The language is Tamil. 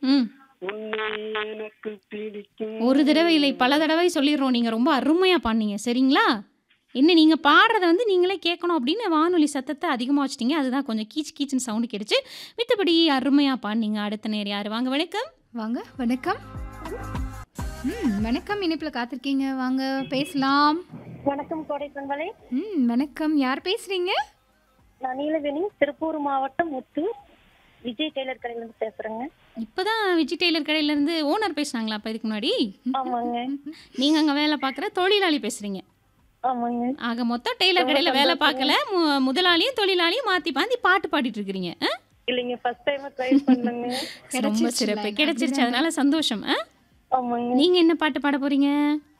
ம் உன்னை எனக்கு பிடிக்கும் ஒரு தடவை இல்லை பல தடவை சொல்லிடுறோம் நீங்கள் ரொம்ப அருமையாக பாடினீங்க சரிங்களா என்ன நீங்கள் பாடுறத வந்து நீங்களே கேட்கணும் அப்படின்னு வானொலி சத்தத்தை அதிகமாக வச்சிட்டீங்க அதுதான் கொஞ்சம் கீச் கீச்சுன்னு சவுண்டு கிடைச்சு மித்தபடி அருமையாக பாடினீங்க அடுத்த நேர் யார் வாங்க வணக்கம் வாங்க வணக்கம் ம் வணக்கம் இணைப்பில் காத்திருக்கீங்க வாங்க பேசலாம் வணக்கம் கோடை பண்பலை ம் வணக்கம் யார் பேசுறீங்க நான் நீலவேணி திருப்பூர் மாவட்டம் முத்து விஜய் டெய்லர் கடையிலிருந்து பேசுறேங்க இப்போ தான் விஜய் டெய்லர் கடையிலேருந்து ஓனர் பேசுனாங்களா அப்போ இதுக்கு முன்னாடி ஆமாங்க நீங்கள் அங்கே வேலை பார்க்குற தொழிலாளி பேசுகிறீங்க ஆமாங்க ஆக மொத்தம் டெய்லர் கடையில் வேலை பார்க்கல மு- முதலாளியும் தொழிலாளியும் மாற்றி மாற்றி பாட்டு பாடிட்டு இருக்கிறீங்க ஆ? இல்லைங்க ஃபர்ஸ்ட் டைம் ட்ரை பண்ணுங்க ரொம்ப கிடைச்சிருச்சுல, சிறப்பு கிடைச்சிருச்சு அதனால சந்தோஷம் ஆ? ஆமாங்க நீங்க என்ன பாட்டு பாட போறீங்க